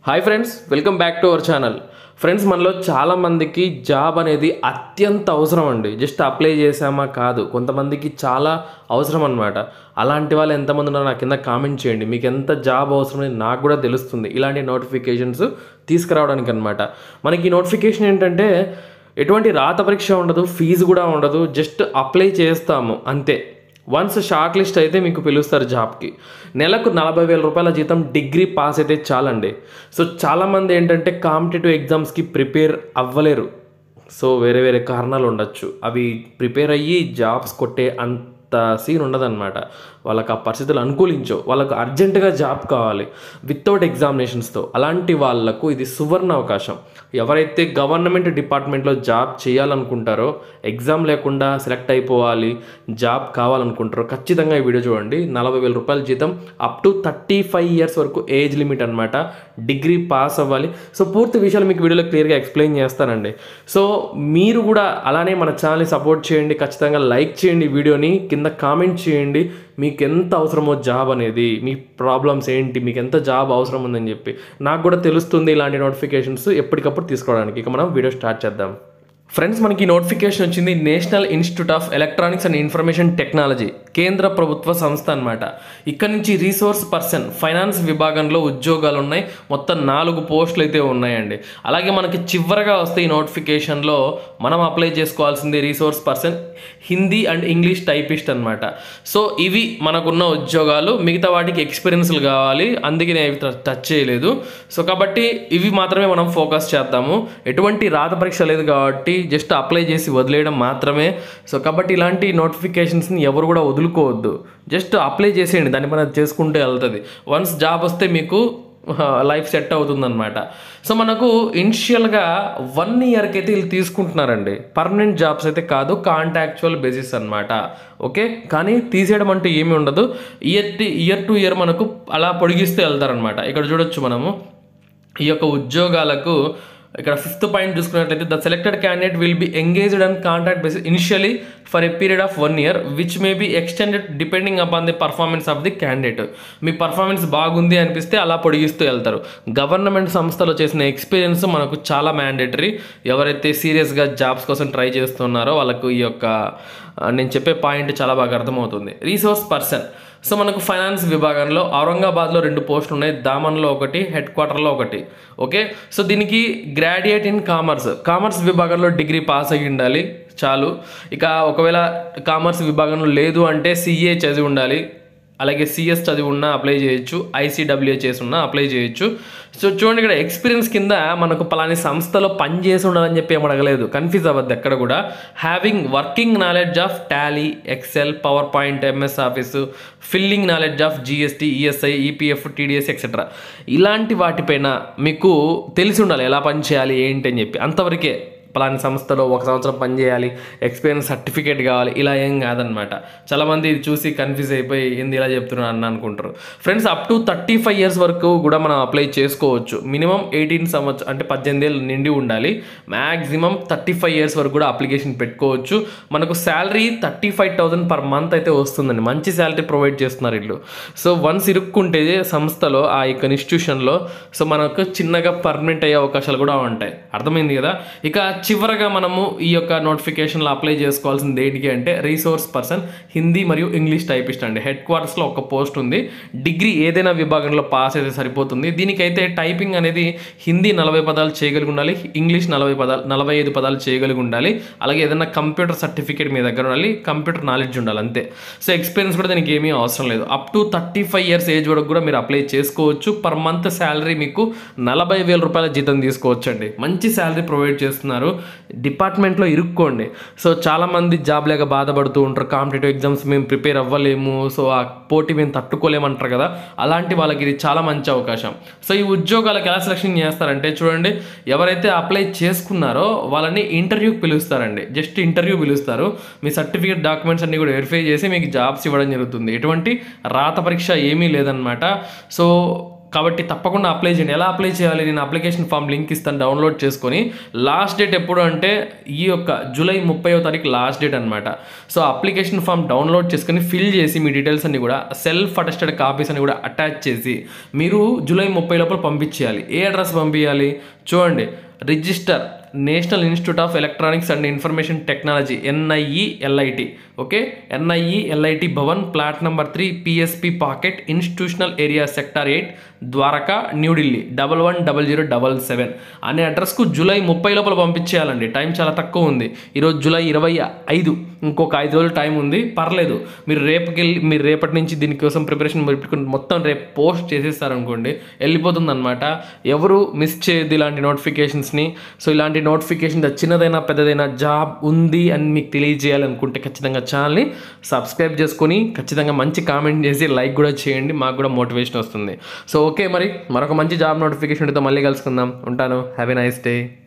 hi friends welcome back to our channel friends మనలో చాలామందికి job అనేది అత్యంత అవసరం అండి జస్ట్ అప్లై చేసామా కాదు కొంతమందికి చాలా అవసరం అనమాట అలాంటి వాళ్ళు ఎంతమంది ఉన్నారో నా కింద కామెంట్ చేయండి మీకు ఎంత జాబ్ అవసరం అని నాకు కూడా తెలుస్తుంది ఇలాంటి నోటిఫికేషన్స్ తీసుకురావడానికి అనమాట మనకి ఈ నోటిఫికేషన్ ఏంటంటే ఎటువంటి రాత పరీక్ష ఉండదు ఫీజు కూడా ఉండదు జస్ట్ అప్లై చేస్తాము అంతే వన్స్ షార్ట్ లిస్ట్ అయితే మీకు పిలుస్తారు జాబ్కి నెలకు నలభై వేల రూపాయల జీతం డిగ్రీ పాస్ అయితే చాలండి సో చాలామంది ఏంటంటే కాంపిటేటివ్ ఎగ్జామ్స్కి ప్రిపేర్ అవ్వలేరు సో వేరే వేరే కారణాలు ఉండొచ్చు అవి ప్రిపేర్ అయ్యి జాబ్స్ కొట్టే అంత సీన్ ఉండదన్నమాట వాళ్ళకి ఆ పరిస్థితులు అనుకూలించో వాళ్ళకు అర్జెంటుగా జాబ్ కావాలి వితౌట్ ఎగ్జామినేషన్స్తో అలాంటి వాళ్ళకు ఇది సువర్ణ అవకాశం ఎవరైతే గవర్నమెంట్ డిపార్ట్మెంట్లో జాబ్ చేయాలనుకుంటారో ఎగ్జామ్ లేకుండా సెలెక్ట్ అయిపోవాలి జాబ్ కావాలనుకుంటారో ఖచ్చితంగా ఈ వీడియో చూడండి నలభై వేల రూపాయల జీతం up to thirty five years వరకు ఏజ్ లిమిట్ అనమాట డిగ్రీ పాస్ అవ్వాలి సో పూర్తి విషయాలు మీకు వీడియోలో క్లియర్గా ఎక్స్ప్లెయిన్ చేస్తానండి సో మీరు కూడా అలానే మన ఛానల్ని సపోర్ట్ చేయండి ఖచ్చితంగా లైక్ చేయండి వీడియోని కింద కామెంట్ చేయండి మీకు ఎంత అవసరమో జాబ్ అనేది మీ ప్రాబ్లమ్స్ ఏంటి మీకు ఎంత జాబ్ అవసరం ఉందని చెప్పి నాకు కూడా తెలుస్తుంది ఇలాంటి నోటిఫికేషన్స్ ఎప్పటికప్పుడు తీసుకోవడానికి ఇక మనం వీడియో స్టార్ట్ చేద్దాం ఫ్రెండ్స్ మనకి నోటిఫికేషన్ వచ్చింది National institute of electronics and information Technology కేంద్ర ప్రభుత్వ సంస్థ అనమాట ఇక్కడ నుంచి రీసోర్స్ పర్సన్ ఫైనాన్స్ విభాగంలో ఉద్యోగాలు ఉన్నాయి మొత్తం నాలుగు పోస్టులు అయితే ఉన్నాయండి అలాగే మనకి చివరగా వస్తే ఈ నోటిఫికేషన్లో మనం అప్లై చేసుకోవాల్సింది resource person Hindi and English typist అనమాట సో ఇవి మనకున్న ఉద్యోగాలు మిగతా వాటికి ఎక్స్పీరియన్స్లు కావాలి అందుకే నేను ఇవి టచ్ చేయలేదు సో కాబట్టి ఇవి మాత్రమే మనం ఫోకస్ చేద్దాము ఎటువంటి రాత పరీక్ష లేదు కాబట్టి జస్ట్ అప్లై చేసి వదిలేయడం మాత్రమే సో కాబట్టి ఇలాంటి నోటిఫికేషన్స్ని ఎవరు కూడా వదులుకోవద్దు జస్ట్ అప్లై చేసేయండి దాని పని అది చేసుకుంటే వెళ్తుంది వన్స్ జాబ్ వస్తే మీకు లైఫ్ సెట్ అవుతుందన్నమాట సో మనకు ఇనిషియల్గా వన్ ఇయర్కి అయితే వీళ్ళు తీసుకుంటున్నారండి పర్మనెంట్ జాబ్స్ అయితే కాదు కాంట్రాక్చువల్ బేసిస్ అనమాట ఓకే కానీ తీసేయడం అంటూ ఏమీ ఉండదు ఇయర్ ఇయర్ టు ఇయర్ మనకు అలా పొడిగిస్తూ వెళ్తారనమాట ఇక్కడ చూడొచ్చు మనము ఈ యొక్క ఉద్యోగాలకు ఇక్కడ ఫిఫ్త్ పాయింట్ చూసుకున్నట్లయితే the selected candidate will be engaged and contract basis initially for a period of one year which may be extended depending upon the performance of the candidate మీ పర్ఫార్మెన్స్ బాగుంది అనిపిస్తే అలా పొడిగిస్తూ వెళ్తారు గవర్నమెంట్ సంస్థలో చేసిన experience మనకు చాలా మ్యాండేటరీ ఎవరైతే సీరియస్గా జాబ్స్ కోసం ట్రై చేస్తున్నారో వాళ్ళకు ఈ యొక్క ఆ, నేను చెప్పే పాయింట్ చాలా బాగా అర్థమవుతుంది రీసోర్స్ పర్సన్ సో మనకు ఫైనాన్స్ విభాగంలో ఔరంగాబాద్లో రెండు పోస్టులు ఉన్నాయి దామన్లో ఒకటి హెడ్ క్వార్టర్లో ఒకటి ఓకే సో దీనికి గ్రాడ్యుయేట్ ఇన్ కామర్స్ కామర్స్ విభాగంలో డిగ్రీ పాస్ అయ్యి ఉండాలి చాలు ఇక ఒకవేళ కామర్స్ విభాగంలో లేదు అంటే సిఏ చదివి ఉండాలి అలాగే సిఎస్ చదివి ఉన్నా అప్లై చేయొచ్చు ఐసీడబ్ల్యూఏ చేసి ఉన్నా అప్లై చేయొచ్చు సో చూడండి ఇక్కడ ఎక్స్పీరియన్స్ కింద మనకు పలాని సంస్థలో పని చేసి ఉండాలని చెప్పి ఏం అడగలేదు కన్ఫ్యూజ్ అవ్వద్దు ఎక్కడ కూడా having working knowledge of Tally Excel PowerPoint MS office filling knowledge of GST ESI EPF TDS etcetera ఇలాంటి వాటిపైన మీకు తెలిసి ఉండాలి ఎలా పని చేయాలి ఏంటి అని చెప్పి అంతవరకే పలాని సంస్థలో ఒక సంవత్సరం పనిచేయాలి ఎక్స్పీరియన్స్ సర్టిఫికేట్ కావాలి ఇలా ఏం కాదనమాట చాలామంది ఇది చూసి కన్ఫ్యూజ్ అయిపోయి ఏంది ఇలా చెప్తున్నాను అన్న అనుకుంటారు friends up to thirty five years వరకు కూడా మనం అప్లై చేసుకోవచ్చు మినిమం ఎయిటీన్ సంవత్సరం అంటే పద్దెనిమిది ఏళ్ళు నిండి ఉండాలి మ్యాక్సిమం థర్టీ ఫైవ్ ఇయర్స్ వరకు కూడా అప్లికేషన్ పెట్టుకోవచ్చు మనకు salary thirty five thousand per month అయితే వస్తుందండి మంచి శాలరీ ప్రొవైడ్ చేస్తున్నారు వీళ్ళు సో వన్స్ ఇరుక్కుంటే సంస్థలో ఆ యొక్క ఇన్స్టిట్యూషన్లో సో మనకు చిన్నగా పర్మనెంట్ అయ్యే అవకాశాలు కూడా ఉంటాయి అర్థమైంది కదా ఇక చివరగా మనము ఈ యొక్క నోటిఫికేషన్లో అప్లై చేసుకోవాల్సింది దేనికి అంటే రీసోర్స్ పర్సన్ హిందీ మరియు ఇంగ్లీష్ టైపిస్ట్ అండి హెడ్ క్వార్టర్స్లో ఒక పోస్ట్ ఉంది డిగ్రీ ఏదైనా విభాగంలో పాస్ అయితే సరిపోతుంది దీనికైతే టైపింగ్ అనేది హిందీ నలభై పదాలు చేయగలిగి ఉండాలి ఇంగ్లీష్ నలభై పదాలు నలభై ఐదు పదాలు చేయగలిగి ఉండాలి అలాగే ఏదైనా కంప్యూటర్ సర్టిఫికేట్ మీ దగ్గర ఉండాలి కంప్యూటర్ నాలెడ్జ్ ఉండాలి అంతే సో ఎక్స్పీరియన్స్ కూడా దీనికి ఏమీ అవసరం లేదు up to thirty five years age వరకు కూడా మీరు అప్లై చేసుకోవచ్చు పర్ మంత్ శాలరీ మీకు నలభై వేల రూపాయల జీతం తీసుకోవచ్చు అండి మంచి శాలరీ ప్రొవైడ్ చేస్తున్నారు డిపార్ట్మెంట్లో ఇరుక్కోండి సో చాలామంది జాబ్ లేక బాధపడుతూ ఉంటారు కాంపిటేటివ్ ఎగ్జామ్స్ మేము ప్రిపేర్ అవ్వలేము సో ఆ పోటీ మేము తట్టుకోలేమంటారు కదా అలాంటి వాళ్ళకి ఇది చాలా మంచి అవకాశం సో ఈ ఉద్యోగాలకు ఎలా సెలక్షన్ చేస్తారంటే చూడండి ఎవరైతే అప్లై చేసుకున్నారో వాళ్ళని ఇంటర్వ్యూకి పిలుస్తారండి జస్ట్ ఇంటర్వ్యూ పిలుస్తారు మీ సర్టిఫికేట్ డాక్యుమెంట్స్ అన్ని కూడా వెరిఫై చేసి మీకు జాబ్స్ ఇవ్వడం జరుగుతుంది ఎటువంటి రాత పరీక్ష ఏమీ లేదనమాట సో కాబట్టి తప్పకుండా అప్లై చేయండి ఎలా అప్లై చేయాలి నేను అప్లికేషన్ ఫామ్ లింక్ ఇస్తాను డౌన్లోడ్ చేసుకొని లాస్ట్ డేట్ ఎప్పుడు అంటే ఈ యొక్క జూలై ముప్పైవ తారీఖు లాస్ట్ డేట్ అనమాట సో అప్లికేషన్ ఫామ్ డౌన్లోడ్ చేసుకొని ఫిల్ చేసి మీ డీటెయిల్స్ అన్ని కూడా సెల్ఫ్ అటెస్టెడ్ కాపీస్ అని కూడా అటాచ్ చేసి మీరు జూలై ముప్పై లోపల పంపించేయాలి ఏ అడ్రస్ పంపించాలి చూడండి register national institute of electronics and information technology NIE LIT okay NIE LIT Bhavan plot number three PSP pocket institutional area sector eight Dwarka New Delhi double one double zero double seven అనే అడ్రస్కు July ముప్పై లోపల పంపించేయాలండి time చాలా తక్కువ ఉంది ఈరోజు జూలై ఇరవై ఐదు ఇంకొక ఐదు రోజులు టైం ఉంది పర్లేదు మీరు రేపుకి వెళ్ళి మీరు రేపటి నుంచి దీనికోసం ప్రిపరేషన్ పెట్టుకుని మొత్తం రేపు పోస్ట్ చేసేస్తారనుకోండి వెళ్ళిపోతుంది అనమాట ఎవరు మిస్ చేయొద్దు ఇలాంటి నోటిఫికేషన్స్ని సో ఇలాంటి నోటిఫికేషన్ చిన్నదైనా పెద్దదైనా జాబ్ ఉంది అని మీకు తెలియజేయాలి అనుకుంటే ఖచ్చితంగా ఛానల్ని సబ్స్క్రైబ్ చేసుకొని ఖచ్చితంగా మంచి కామెంట్ చేసి లైక్ కూడా చేయండి మాకు కూడా మోటివేషన్ వస్తుంది సో ఓకే మరి మరొక మంచి జాబ్ నోటిఫికేషన్తో మళ్ళీ కలుసుకుందాం ఉంటాను హ్యావ్ ఎ నైస్ డే